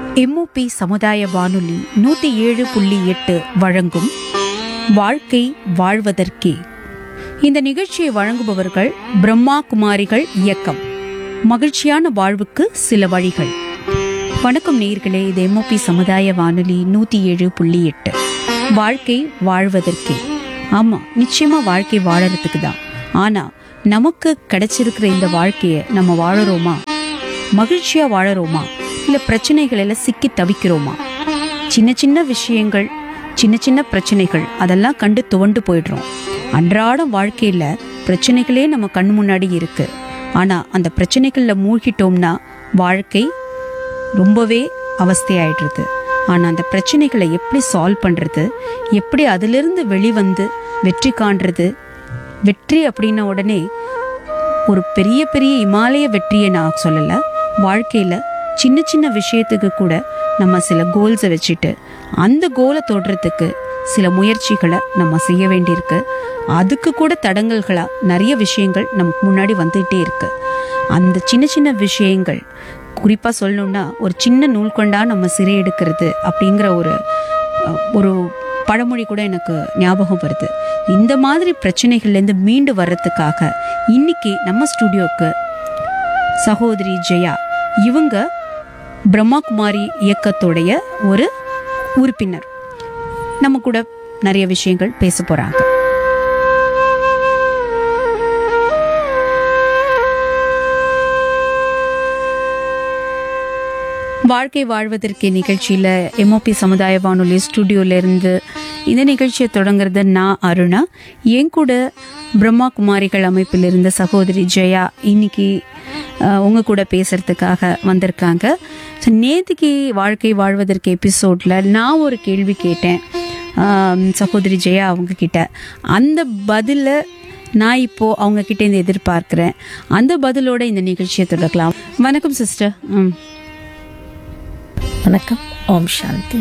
MOP சமுதாய வானொலி நூற்றி ஏழு புள்ளி எட்டு வழங்கும் வாழ்க்கை வாழ்வதற்கே இந்த நிகழ்ச்சியை வழங்குபவர்கள் பிரம்மா குமாரிகள் இயக்கம் மகிழ்ச்சியான வாழ்வுக்கு சில வழிகள் வணக்கம் நேயர்களே இது எம்ஓபி சமுதாய வானொலி நூற்றி ஏழு புள்ளி எட்டு வாழ்க்கை வாழ்வதற்கே ஆமாம் நிச்சயமாக வாழ்க்கை வாழறதுக்கு தான் ஆனால் நமக்கு கிடைச்சிருக்கிற இந்த வாழ்க்கையை நம்ம வாழறோமா மகிழ்ச்சியா வாழறோமா இல்ல பிரச்சனைகளில் சிக்கி தவிக்கிறோமா சின்ன சின்ன விஷயங்கள் சின்ன சின்ன பிரச்சனைகள் அதெல்லாம் கண்டு துவண்டு போயிடுறோம் அன்றாட வாழ்க்கையில பிரச்சனைகளே நம்ம கண் முன்னாடி இருக்கு ஆனா அந்த பிரச்சனைகள்ல மூழ்கிட்டோம்னா வாழ்க்கை ரொம்பவே அவஸ்தையாயிடுறது ஆனா அந்த பிரச்சனைகளை எப்படி சால்வ் பண்றது எப்படி அதிலிருந்து வெளிவந்து வெற்றி காண்றது வெற்றி அப்படின்ன உடனே ஒரு பெரிய பெரிய இமாலய வெற்றியை நான் சொல்லலை வாழ்க்கையில் சின்ன சின்ன விஷயத்துக்கு கூட நம்ம சில கோல்ஸை வச்சுட்டு அந்த கோலை தொடுறதுக்கு சில முயற்சிகளை நம்ம செய்ய வேண்டியிருக்கு அதுக்கு கூட தடங்கல்களாக நிறைய விஷயங்கள் நமக்கு முன்னாடி வந்துகிட்டே இருக்கு அந்த சின்ன சின்ன விஷயங்கள் குறிப்பாக சொல்லணும்னா ஒரு சின்ன நூல் கொண்டா நம்ம சிறை எடுக்கிறது அப்படிங்கிற ஒரு அஹ், ஒரு பழமொழி கூட எனக்கு ஞாபகம் வருது இந்த மாதிரி பிரச்சனைகள்லேருந்து மீண்டு வர்றதுக்காக இன்னைக்கு நம்ம ஸ்டுடியோக்கு சகோதரி ஜெயா இவங்க பிரம்மாகுமாரி இயக்கத்துடைய ஒரு உறுப்பினர் நம்ம கூட நிறைய விஷயங்கள் பேச போறாங்க வாழ்க்கை வாழ்வதற்கு நிகழ்ச்சியில எம்ஓபி சமுதாய வானொலி ஸ்டுடியோல இருந்து இந்த நிகழ்ச்சியை தொடங்குறது நான் அருணா என் கூட பிரம்மா குமாரிகள் அமைப்பில் இருந்த சகோதரி ஜெயா இன்னைக்கு அஹ், உங்க கூட பேசுறதுக்காக வந்திருக்காங்க ஸோ நேற்றுக்கு வாழ்க்கை வாழ்வதற்கு எபிசோட்ல நான் ஒரு கேள்வி கேட்டேன் ஆம், சகோதரி ஜெயா அவங்க கிட்ட அந்த பதில நான் இப்போ அவங்க கிட்ட இருந்து எதிர்பார்க்கிறேன் அந்த பதிலோட இந்த நிகழ்ச்சியை தொடரலாம் வணக்கம் சிஸ்டர் ம் வணக்கம் ஓம் சாந்தி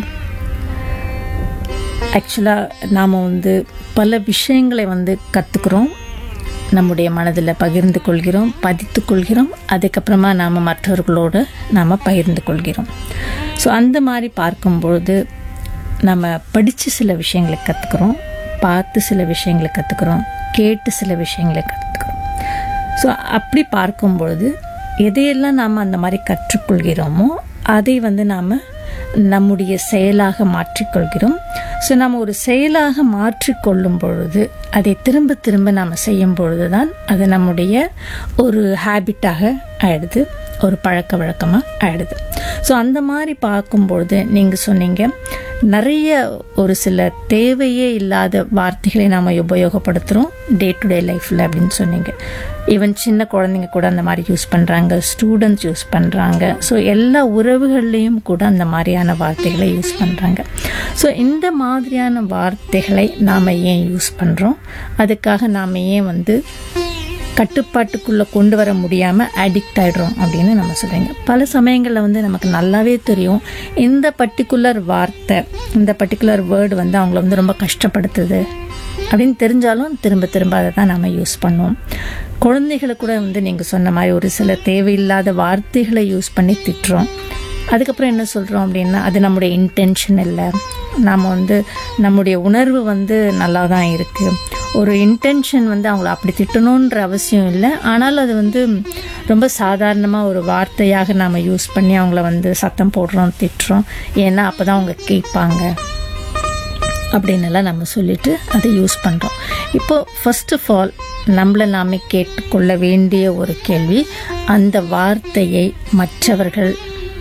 ஆக்சுவலாக நாம் வந்து பல விஷயங்களை வந்து கற்றுக்குறோம் நம்முடைய மனதில் பகிர்ந்து கொள்கிறோம் பதித்து கொள்கிறோம் அதுக்கப்புறமா நாம் மற்றவர்களோடு நாம் பகிர்ந்து கொள்கிறோம் ஸோ அந்த மாதிரி பார்க்கும்பொழுது நம்ம படித்து சில விஷயங்களை கற்றுக்குறோம் பார்த்து சில விஷயங்களை கற்றுக்குறோம் கேட்டு சில விஷயங்களை கற்றுக்குறோம் ஸோ அப்படி பார்க்கும் பொழுது எதையெல்லாம் நாம் அந்த மாதிரி கற்றுக்கொள்கிறோமோ அதை வந்து நாம் நம்முடைய செயலாக மாற்றிக்கொள்கிறோம் ஸோ நம்ம ஒரு செயலாக மாற்றிக்கொள்ளும் பொழுது அதை திரும்ப திரும்ப நாம் செய்யும் பொழுது தான் அது நம்முடைய ஒரு ஹேபிட்டாக ஆயிடுது ஒரு பழக்க வழக்கமாக ஆயிடுது ஸோ அந்த மாதிரி பார்க்கும்பொழுது நீங்கள் சொன்னீங்க நிறைய ஒரு சில தேவையே இல்லாத வார்த்தைகளை நாம் உபயோகப்படுத்துகிறோம் டே டு டே லைஃப்பில் அப்படின்னு சொன்னீங்க ஈவன் சின்ன குழந்தைங்க கூட அந்த மாதிரி யூஸ் பண்ணுறாங்க ஸ்டூடெண்ட்ஸ் யூஸ் பண்ணுறாங்க ஸோ எல்லா உறவுகள்லேயும் கூட அந்த மாதிரியான வார்த்தைகளை யூஸ் பண்ணுறாங்க ஸோ இந்த மாதிரியான வார்த்தைகளை நாம் ஏன் யூஸ் பண்ணுறோம் அதுக்காக நாம் ஏன் வந்து கட்டுப்பாட்டுக்குள்ளே கொண்டு வர முடியாமல் அடிக்ட் ஆகிடுறோம் அப்படின்னு நம்ம சொல்கிறீங்க பல சமயங்களில் வந்து நமக்கு நல்லாவே தெரியும் இந்த பர்டிகுலர் வார்த்தை இந்த பர்டிகுலர் வேர்டு வந்து அவங்கள வந்து ரொம்ப கஷ்டப்படுத்துது அப்படின்னு தெரிஞ்சாலும் திரும்ப திரும்ப அதை தான் நம்ம யூஸ் பண்ணுவோம் குழந்தைகளை கூட வந்து நீங்கள் சொன்ன மாதிரி ஒரு சில தேவையில்லாத வார்த்தைகளை யூஸ் பண்ணி திட்டுறோம் அதுக்கப்புறம் என்ன சொல்கிறோம் அப்படின்னா அது நம்முடைய இன்டென்ஷன் இல்லை நாம் வந்து நம்முடைய உணர்வு வந்து நல்லா தான் இருக்குது ஒரு இன்டென்ஷன் வந்து அவங்கள அப்படி திட்டணுன்ற அவசியம் இல்லை ஆனாலும் அது வந்து ரொம்ப சாதாரணமாக ஒரு வார்த்தையாக நாம் யூஸ் பண்ணி அவங்கள வந்து சத்தம் போடுறோம் திட்டுறோம் ஏன்னா அப்போ தான் அவங்க கேட்பாங்க அப்படின்னுலாம் நம்ம சொல்லிட்டு அதை யூஸ் பண்ணுறோம் இப்போது ஃபர்ஸ்ட் ஆஃப் ஆல் நம்மளை நாமே கேட்டுக்கொள்ள வேண்டிய ஒரு கேள்வி அந்த வார்த்தையை மற்றவர்கள்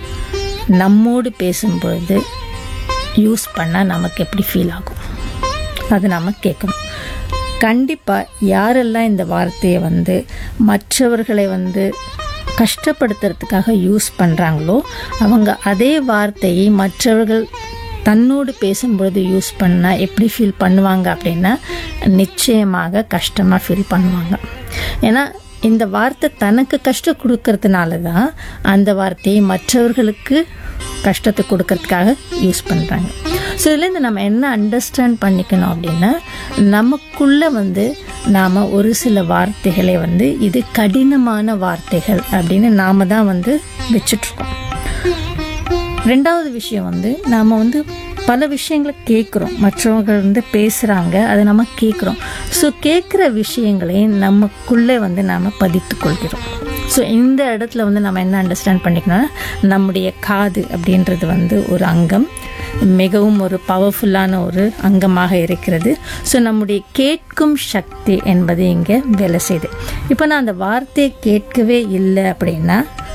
நம்மோடு பேசும்பொழுது யூஸ் பண்ணால் நமக்கு எப்படி ஃபீல் ஆகும் அது நாம் கேட்கணும் கண்டிப்பாக யாரெல்லாம் இந்த வார்த்தையை வந்து மற்றவர்களை வந்து கஷ்டப்படுத்துறதுக்காக யூஸ் பண்ணுறாங்களோ அவங்க அதே வார்த்தையை மற்றவர்கள் தன்னோடு பேசும்பொழுது யூஸ் பண்ணால் எப்படி ஃபீல் பண்ணுவாங்க அப்படின்னா நிச்சயமாக கஷ்டமாக ஃபீல் பண்ணுவாங்க ஏன்னா இந்த வார்த்தை தனக்கு கஷ்டம் கொடுக்கறதுனால தான் அந்த வார்த்தையை மற்றவர்களுக்கு கஷ்டத்தை கொடுக்கறதுக்காக யூஸ் பண்ணுறாங்க ஸோ இதுலேருந்து நம்ம என்ன அண்டர்ஸ்டாண்ட் பண்ணிக்கணும் அப்படின்னா நமக்குள்ளே வந்து நாம் ஒரு சில வார்த்தைகளை வந்து இது கடினமான வார்த்தைகள் அப்படின்னு நாம தான் வந்து வச்சிட்ருக்கோம் ரெண்டாவது விஷயம் வந்து நாம் வந்து பல விஷயங்களை கேட்குறோம் மற்றவர்கள் வந்து பேசுகிறாங்க அதை நம்ம கேட்குறோம் ஸோ கேட்குற விஷயங்களை நமக்குள்ளே வந்து நாம் பதித்து கொள்கிறோம் ஸோ இந்த இடத்துல வந்து நம்ம என்ன அண்டர்ஸ்டாண்ட் பண்ணிக்கணும்னா நம்முடைய காது அப்படின்றது வந்து ஒரு அங்கம் மிகவும் ஒரு பவர்ஃபுல்லான ஒரு அங்கமாக இருக்கிறது ஸோ நம்முடைய கேட்கும் சக்தி என்பது இங்கே வேலை செய்யுது இப்போ நான் அந்த வார்த்தையை கேட்கவே இல்லை அப்படின்னா